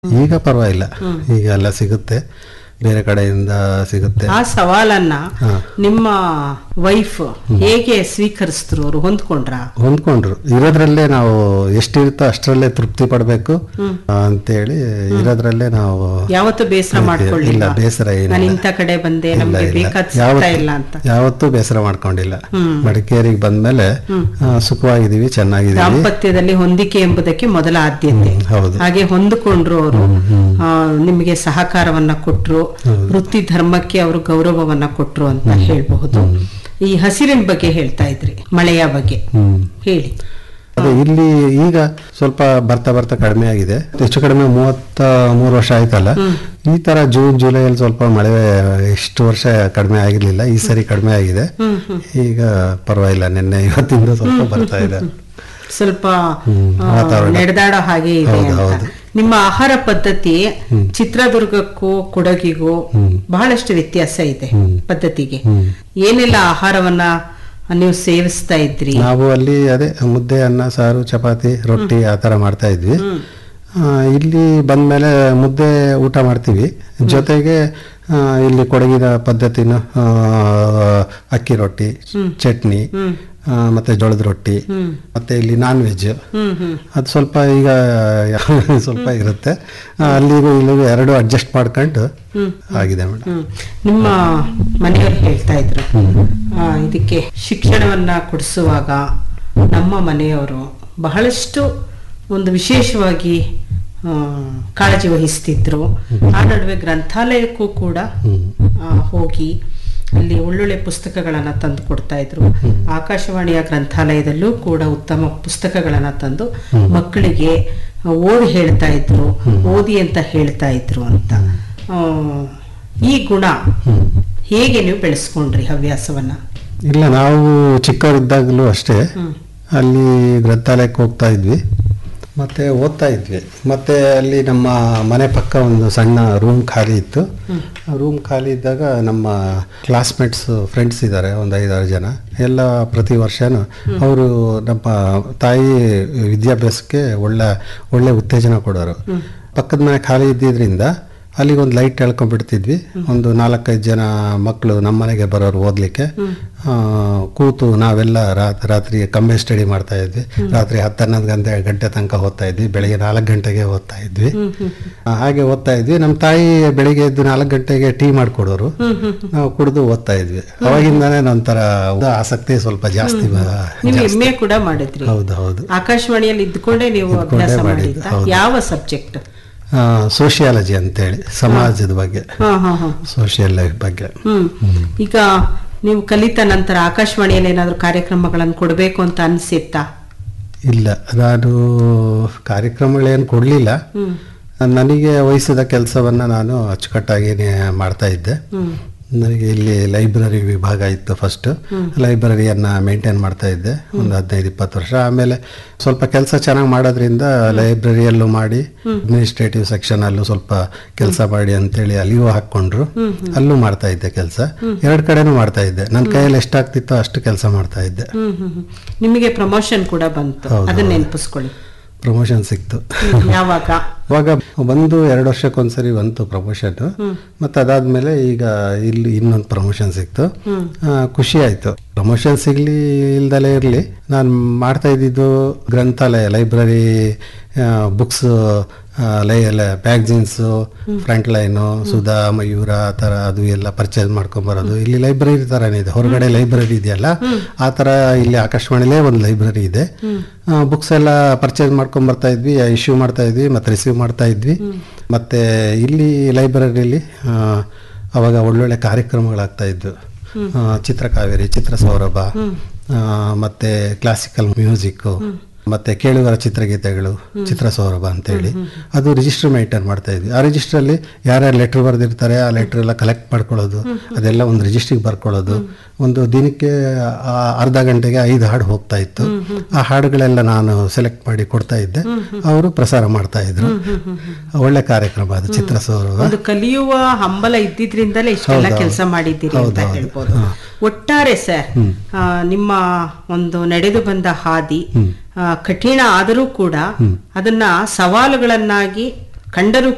ಈಗ ಪರವಾಗಿಲ್ಲ ಈಗ ಎಲ್ಲ ಸಿಗುತ್ತೆ ಬೇರೆ ಕಡೆಯಿಂದ ಸಿಗುತ್ತೆ ಆ ಸವಾಲನ್ನ ಹಾ. ನಿಮ್ಮ ವೈಫ್ ಹೇಗೆ ಸ್ವೀಕರಿಸಿದ್ರು ಅವರು ಹೊಂದ್ಕೊಂಡ್ರ ಹೊಂದ್ಕೊಂಡ್ರು ಇರೋದ್ರಲ್ಲೇ ನಾವು ಎಷ್ಟಿರುತ್ತೋ ಅಷ್ಟರಲ್ಲೇ ತೃಪ್ತಿ ಪಡಬೇಕು ಅಂತೇಳಿ ಇರೋದ್ರಲ್ಲೇ ನಾವು ಯಾವತ್ತು ಬೇಸರ ಇಲ್ಲ ಮಾಡ್ಕೊಳ್ಳಿಲ್ಲ ಬೇಸರ ಏನಿಲ್ಲ ನಾನು ಇಂಥ ಕಡೆ ಬಂದೆ ಇಲ್ಲ, ನಮ್ಗೆ ಇಲ್ಲ. ಬೇಕಾದ ಸಿಗ್ತಾ ಯಾವತ್ತೂ- ಇಲ್ಲ ಅಂತ ಯಾವತ್ತೂ ಬೇಸರ ಮಾಡ್ಕೊಂಡಿಲ್ಲ ಮಡಿಕೇರಿಗೆ ಬಂದ್ಮೇಲೆ ಆ, ಸುಖವಾಗಿದ್ದೀವಿ ಚೆನ್ನಾಗಿದ್ದೀವಿ ದಾಂಪತ್ಯದಲ್ಲಿ ಹೊಂದಿಕೆ ಎಂಬುದಕ್ಕೆ ಮೊದಲ ಆದ್ಯತೆ ಹೌದು ಹಾಗೆ ಹೊಂದಿಕೊಂಡ್ರು ಅವರು ನಿಮಗೆ ಸಹಕಾರವನ್ನ ಕೊಟ್ರು ವೃತ್ತಿ ಧರ್ಮಕ್ಕೆ ಅವರು ಗೌರವವನ್ನ ಕೊಟ್ರು ಅಂತ ಹೇಳ್ಬಹುದು ಈ ಹಸಿರಿನ ಬಗ್ಗೆ ಹೇಳ್ತಾ ಇದ್ರಿ ಮಳೆಯ ಬಗ್ಗೆ ಹ್ಮ್ ಹೇಳಿ ಅದೇ ಇಲ್ಲಿ ಈಗ ಸ್ವಲ್ಪ ಬರ್ತಾ ಬರ್ತಾ ಕಡಿಮೆ ಆಗಿದೆ ಹೆಚ್ಚು ಕಡಿಮೆ ಮೂವತ್ತ ಮೂರು ವರ್ಷ ಆಯ್ತಲ್ಲ ಈ ತರ ಜೂನ್ ಜುಲೈಯಲ್ಲಿ ಸ್ವಲ್ಪ ಮಳೆ ಇಷ್ಟು ವರ್ಷ ಕಡಿಮೆ ಆಗಿರ್ಲಿಲ್ಲ ಈ ಸರಿ ಕಡಿಮೆ ಆಗಿದೆ ಈಗ ಪರವಾಗಿಲ್ಲ ನಿನ್ನೆ ಇವತ್ತಿಂದ ಸ್ವಲ್ಪ ಬರ್ತಾ ಇದೆ ಸ್ವಲ್ಪ ಹ್ಮ್, ಆ, ವಾತಾವರಣ. ನಡೆದಾಡೋ ಹಾಗೆ ಇದೆ ಹೌದು, ಅಂತ ಹೌದು. ನಿಮ್ಮ ಆಹಾರ ಪದ್ಧತಿ ಚಿತ್ರದುರ್ಗಕ್ಕೂ ಕೊಡಗಿಗೂ ಬಹಳಷ್ಟು ವ್ಯತ್ಯಾಸ ಇದೆ ಪದ್ಧತಿಗೆ ಏನೆಲ್ಲ ಆಹಾರವನ್ನ ನೀವು ಸೇವಿಸ್ತಾ ಇದ್ರಿ ನಾವು ಅಲ್ಲಿ ಅದೇ ಮುದ್ದೆ ಅನ್ನ ಸಾರು ಚಪಾತಿ ರೊಟ್ಟಿ ಆ ತರ ಮಾಡ್ತಾ ಇದ್ವಿ ಆ, ಇಲ್ಲಿ ಬಂದ್ಮೇಲೆ ಮುದ್ದೆ ಊಟ ಮಾಡ್ತೀವಿ ಜೊತೆಗೆ ಆ, ಇಲ್ಲಿ ಕೊಡಗಿನ ಪದ್ಧತಿನ ಆ, ಅಕ್ಕಿ ರೊಟ್ಟಿ ಚಟ್ನಿ ಆ, ಮತ್ತೆ ಜೋಳದ ರೊಟ್ಟಿ ಮತ್ತೆ ಇಲ್ಲಿ ನಾನ್ ವೆಜ್ ಹ್ಮ್ ಹ್ಮ್ ಅದು ಸ್ವಲ್ಪ ಈಗ ಸ್ವಲ್ಪ ಇರುತ್ತೆ ಆ, ಅಲ್ಲಿಗೂ ಇಲ್ಲಿಗೂ ಎರಡು ಅಡ್ಜಸ್ಟ್ ಮಾಡ್ಕೊಂಡು ಆಗಿದೆ ಮೇಡಮ್ ಹ್ಮ್. ನಿಮ್ಮ ಮನೆಯವರು ಹೇಳ್ತಾ ಇದ್ರು ಆ, ಇದಕ್ಕೆ ಶಿಕ್ಷಣವನ್ನ ಕೊಡಿಸುವಾಗ ನಮ್ಮ ಮನೆಯವರು ಬಹಳಷ್ಟು ಒಂದು ವಿಶೇಷವಾಗಿ ಆ, ಕಾಳಜಿ ವಹಿಸ್ತಿದ್ರು ಆ ನಡುವೆ ಗ್ರಂಥಾಲಯಕ್ಕೂ ಕೂಡ ಆ, ಹೋಗಿ ಅಲ್ಲಿ ಒಳ್ಳೊಳ್ಳೆ ಪುಸ್ತಕಗಳನ್ನ ತಂದು ಕೊಡ್ತಾ ಇದ್ರು ಆಕಾಶವಾಣಿಯ ಗ್ರಂಥಾಲಯದಲ್ಲೂ ಕೂಡ ಉತ್ತಮ ಪುಸ್ತಕಗಳನ್ನ ತಂದು ಮಕ್ಕಳಿಗೆ ಓದಿ ಹೇಳ್ತಾ ಇದ್ರು ಓದಿ ಅಂತ ಹೇಳ್ತಾ ಇದ್ರು ಅಂತ ಆ, ಈ ಗುಣ ಹೇಗೆ ನೀವು ಬೆಳೆಸ್ಕೊಂಡ್ರಿ ಹವ್ಯಾಸವನ್ನ ಇಲ್ಲ ನಾವು ಚಿಕ್ಕವರಿದ್ದಾಗಲೂ ಅಷ್ಟೇ ಅಲ್ಲಿ ಗ್ರಂಥಾಲಯಕ್ಕೆ ಹೋಗ್ತಾ ಇದ್ವಿ ಮತ್ತೆ ಓದ್ತಾ ಇದ್ವಿ ಮತ್ತೆ ಅಲ್ಲಿ ನಮ್ಮ ಮನೆ ಪಕ್ಕ ಒಂದು ಸಣ್ಣ ರೂಮ್ ಖಾಲಿ ಇತ್ತು ರೂಮ್ ಖಾಲಿ ಇದ್ದಾಗ ನಮ್ಮ ಕ್ಲಾಸ್ಮೇಟ್ಸ್ ಫ್ರೆಂಡ್ಸ್ ಇದ್ದಾರೆ ಒಂದು ಐದಾರು ಜನ ಎಲ್ಲ ಪ್ರತಿ ವರ್ಷನೂ ಅವರು ನಮ್ಮ ತಾಯಿ ವಿದ್ಯಾಭ್ಯಾಸಕ್ಕೆ ಒಳ್ಳೆ ಒಳ್ಳೆ ಉತ್ತೇಜನ ಕೊಡೋರು ಪಕ್ಕದ ಮನೆ ಖಾಲಿ ಇದ್ದಿದ್ರಿಂದ ಅಲ್ಲಿಗೆ ಒಂದು ಲೈಟ್ ಎಳ್ಕೊಂಡ್ಬಿಡ್ತಿದ್ವಿ ಒಂದು ನಾಲ್ಕೈದು ಜನ ಮಕ್ಕಳು ನಮ್ಮ ಮನೆಗೆ ಬರೋರು ಓದ್ಲಿಕ್ಕೆ ಆ, ಕೂತು ನಾವೆಲ್ಲ ರಾತ್- ರಾತ್ರಿ ಕಂಬೆ ಸ್ಟಡಿ ಮಾಡ್ತಾ ಇದ್ವಿ ರಾತ್ರಿ ಹತ್ತು ಹನ್ನೊಂದು ಗಂಟೆ ಗಂಟೆ ತನಕ ಓದ್ತಾ ಇದ್ವಿ ಬೆಳಿಗ್ಗೆ ನಾಲ್ಕು ಗಂಟೆಗೆ ಓದ್ತಾ ಇದ್ವಿ ಆ, ಹಾಗೆ ಓದ್ತಾ ಇದ್ವಿ ನಮ್ಮ ತಾಯಿ ಬೆಳಿಗ್ಗೆ ಎದ್ದು ನಾಲ್ಕು ಗಂಟೆಗೆ ಟೀ ಮಾಡ್ಕೊಡೋರು ನಾವು ಕುಡಿದು ಓದ್ತಾ ಇದ್ವಿ ಅವಾಗಿಂದಾನೇ ನಂತರ ಆಸಕ್ತಿ ಸ್ವಲ್ಪ ಜಾಸ್ತಿ ಬ- ನೀವು ಎಂ ಎ ಕೂಡ ಮಾಡಿದ್ರಿ ಹೌದು ಹೌದು ಆಕಾಶವಾಣಿಯಲ್ಲಿ ಇದ್ಕೊಂಡೇ ನೀವು ಇದ್ಕೊಂಡೇ ಅಭ್ಯಾಸ ಮಾಡಿದ್ದು, ಮಾಡಿದ್ದ ಹೌದು. ಯಾವ ಸಬ್ಜೆಕ್ಟ್ ಸೋಷಿಯಾಲಜಿ ಅಂತೇಳಿ ಸಮಾಜದ ಬಗ್ಗೆ ಹಾ ಹಾ ಹಾ ಸೋಷಿಯಲ್ ಲೈಫ್ ಬಗ್ಗೆ ಹ್ಮ್ ಈಗ ನೀವು ಕಲಿತ ನಂತರ ಆಕಾಶವಾಣಿಯಲ್ಲಿ ಏನಾದ್ರು ಕಾರ್ಯಕ್ರಮಗಳನ್ನು ಕೊಡಬೇಕು ಅಂತ ಅನ್ಸಿತ್ತಾ ಇಲ್ಲ ನಾನು ಕಾರ್ಯಕ್ರಮಗಳೇನು ಕೊಡಲಿಲ್ಲ ಹ್ಮ್ ನನಗೆ ವಹಿಸಿದ ಕೆಲಸವನ್ನು ನಾನು ಅಚ್ಚುಕಟ್ಟಾಗಿ ಮಾಡ್ತಾ ಇದ್ದೆ ಹ್ಮ್ ನನಗೆ ಇಲ್ಲಿ ಲೈಬ್ರರಿ ವಿಭಾಗ ಇತ್ತು ಫಸ್ಟ್ ಲೈಬ್ರರಿಯನ್ನ ಮೇಂಟೈನ್ ಮಾಡ್ತಾ ಇದ್ದೆ ಒಂದು ಹದಿನೈದು ಇಪ್ಪತ್ತು ವರ್ಷ ಆಮೇಲೆ ಸ್ವಲ್ಪ ಕೆಲಸ ಚೆನ್ನಾಗಿ ಮಾಡೋದ್ರಿಂದ ಲೈಬ್ರರಿಯಲ್ಲೂ ಮಾಡಿ ಅಡ್ಮಿನಿಸ್ಟ್ರೇಟಿವ್ ಸೆಕ್ಷನ್ ಅಲ್ಲೂ ಸ್ವಲ್ಪ ಕೆಲಸ ಮಾಡಿ ಅಂತೇಳಿ ಅಲ್ಲಿಯೂ ಹಾಕ್ಕೊಂಡ್ರು ಅಲ್ಲೂ ಮಾಡ್ತಾ ಇದ್ದೆ ಕೆಲಸ ಎರಡು ಕಡೆನೂ ಮಾಡ್ತಾ ಇದ್ದೆ ನನ್ನ ಕೈಯಲ್ಲಿ ಎಷ್ಟಾಗ್ತಿತ್ತೋ ಅಷ್ಟು ಕೆಲಸ ಮಾಡ್ತಾ ಇದ್ದೆ ಹ್ಮ್ ಹ್ಮ್ ಹ್ಮ್. ನಿಮಗೆ ಪ್ರಮೋಷನ್ ಕೂಡ ಬಂತು ಹೌದು, ಅದನ್ನ ಹೌದು. ನೆನಪಿಸ್ಕೊಳ್ಳಿ ಪ್ರಮೋಷನ್ ಸಿಕ್ತು ಯಾವಾಗ ಅವಾಗ ಒಂದು ಎರಡು ವರ್ಷಕ್ಕೊಂದ್ಸರಿ ಬಂತು ಪ್ರಮೋಷನ್ ಮತ್ತೆ ಅದಾದ್ಮೇಲೆ ಈಗ ಇಲ್ಲಿ ಇನ್ನೊಂದು ಪ್ರಮೋಷನ್ ಸಿಕ್ತು ಆ, ಖುಷಿ ಆಯ್ತು ಪ್ರಮೋಷನ್ ಸಿಗ್ಲಿ ಇಲ್ದಲೇ ಇರಲಿ ನಾನು ಮಾಡ್ತಾ ಇದ್ದಿದ್ದು ಗ್ರಂಥಾಲಯ ಲೈಬ್ರರಿ ಬುಕ್ಸ್ ಲೈ magazines front line Sudha Mayura ಆ ಥರ ಅದು ಎಲ್ಲ ಪರ್ಚೇಸ್ ಮಾಡ್ಕೊಂಬರೋದು ಇಲ್ಲಿ ಲೈಬ್ರರಿ ಥರನೇ ಇದೆ ಹೊರಗಡೆ ಲೈಬ್ರರಿ ಇದೆಯಲ್ಲ ಆ ಥರ ಇಲ್ಲಿ ಆಕಾಶವಾಣಿಲೇ ಒಂದು ಲೈಬ್ರರಿ ಇದೆ ಬುಕ್ಸ್ ಎಲ್ಲ ಪರ್ಚೇಸ್ ಮಾಡ್ಕೊಂಡ್ ಬರ್ತಾ ಇದ್ವಿ ಇಶ್ಯೂ ಮಾಡ್ತಾ ಇದ್ವಿ ಮತ್ತೆ ರಿಸೀವ್ ಮಾಡ್ತಾ ಇದ್ವಿ ಮತ್ತೆ ಇಲ್ಲಿ ಲೈಬ್ರರಿಲಿ ಅವಾಗ ಒಳ್ಳೊಳ್ಳೆ ಕಾರ್ಯಕ್ರಮಗಳಾಗ್ತಾ ಇದ್ವು ಆ, ಚಿತ್ರಕಾವೇರಿ ಚಿತ್ರ ಸೌರಭ ಆ, ಮತ್ತೆ ಕ್ಲಾಸಿಕಲ್ ಮ್ಯೂಸಿಕ್ಕು ಮತ್ತೆ ಕೇಳುಗರ ಚಿತ್ರಗೀತೆಗಳು ಚಿತ್ರ ಸೌರಭ ಅಂತೇಳಿ ಅದು ರಿಜಿಸ್ಟರ್ ಮೇಂಟೈನ್ ಮಾಡ್ತಾ ಇದ್ವಿ ಆ ರಿಜಿಸ್ಟರ್ ಅಲ್ಲಿ ಯಾರ್ಯಾರು ಲೆಟರ್ ಬರೆದಿರ್ತಾರೆ ಆ ಲೆಟರ್ ಎಲ್ಲ ಕಲೆಕ್ಟ್ ಮಾಡ್ಕೊಳ್ಳೋದು ಅದೆಲ್ಲ ಒಂದು ರಿಜಿಸ್ಟ್ರಿಗೆ ಬರ್ಕೊಳ್ಳೋದು ಒಂದು ದಿನಕ್ಕೆ ಆ ಅರ್ಧ ಗಂಟೆಗೆ ಐದು ಹಾಡು ಹೋಗ್ತಾ ಇತ್ತು ಆ ಹಾಡುಗಳೆಲ್ಲ ನಾನು ಸೆಲೆಕ್ಟ್ ಮಾಡಿ ಕೊಡ್ತಾ ಇದ್ದೆ ಅವರು ಪ್ರಸಾರ ಮಾಡ್ತಾ ಇದ್ರು ಒಳ್ಳೆ ಕಾರ್ಯಕ್ರಮ ಅದು ಚಿತ್ರ ಸೌರಭ ಒಂದು ಕಲಿಯುವ ಹಂಬಲ ಇದ್ದಿದ್ರಿಂದಲೇ ಇಷ್ಟೆಲ್ಲ ಹೌದು, ಕೆಲಸ ಮಾಡಿದ್ದೀರಿ ಹೌದು, ಅಂತ ಹೌದು. ಹೇಳ್ಬೋದು ಒಟ್ಟಾರೆ ಸರ್ ಆ, ನಿಮ್ಮ ಒಂದು ನಡೆದು ಬಂದ ಹಾದಿ ಆ, ಕಠಿಣ ಆದರೂ ಕೂಡ ಅದನ್ನ ಸವಾಲುಗಳನ್ನಾಗಿ ಕಂಡರೂ